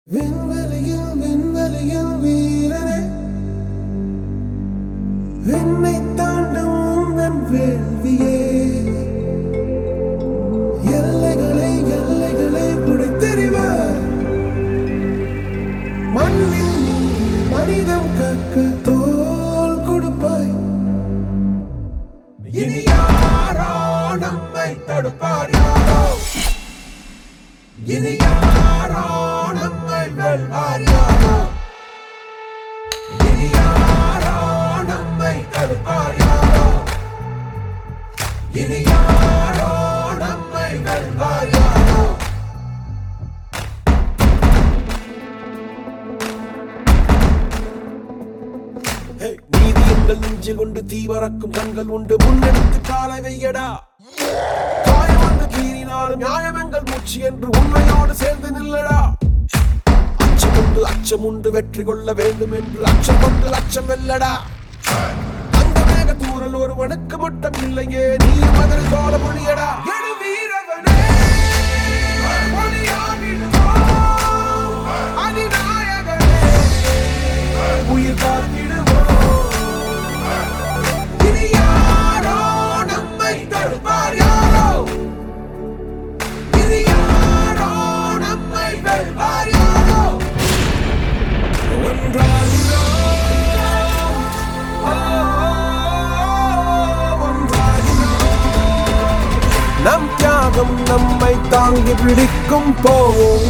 விண்வெளியில் விண்வெளியில் வீரனே விண்ணை தாண்டும் உந்தன் வேள்வியே எல்லைகளை எல்லைகளை உடைத்தெறிவார் மண்ணில் மனிதம் கக்க தோல் கொடுப்பாய் இனி யாரோ நம்மை தடுப்பார் யாரோ இனி யாரோ நம்மை வெல்வார் யாரோ இனி யாரோ நம்மை தடுப்பார் யாரோ இனி யாரோ நம்மை வெல்வார் யாரோ நீதி எங்கள் நெஞ்சு கொண்டு தீவரக்கும் கண்கள் உண்டு முன்னெடுத்து காலை வையடா காயம் வந்து கீறினாலும் நியாயம் எங்கள் மூச்சு என்று உண்மையோடு சேர்ந்து நில்லடா அச்சம் உண்டு அச்சம் உண்டு வெற்றி கொள்ள வேண்டும் என்று அச்சம் கொண்டு லட்சம் வெல்லடா அந்த மேக தூரல் ஒருவனுக்கு மட்டும் இல்லையே நீ மதுரை தோல மொழியடா எடு வீரவனே ஒளியாகிடுவோம். அதிநாயகனே உயிர் காத்திடுவோம் இனி யாரோ நம்மை தடுப்பார் யாரோ இனி யாரோ நம்மை வெல்வார் யாரோ ஒன்றாகிறோம் ஓ, ஒன்றாகிறோம். நம் தியாகம் நம்மை தாங்கி பிடிக்கும் போவோம்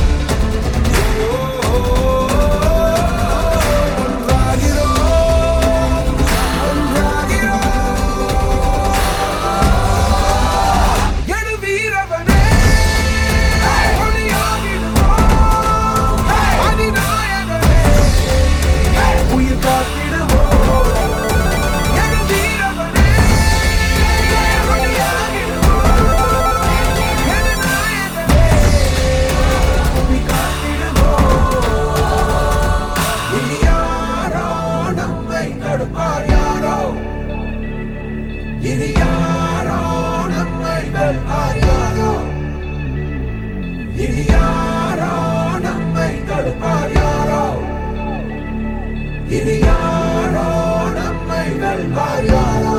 இனி யாரோ நம்மை தடுப்பார் யாரோ இனி யாரோ நம்மை வெல்வார் யாரோ இனி யாரோ நம்மை தடுப்பார் யாரோ இனி யாரோ நம்மை வெல்வார் யாரோ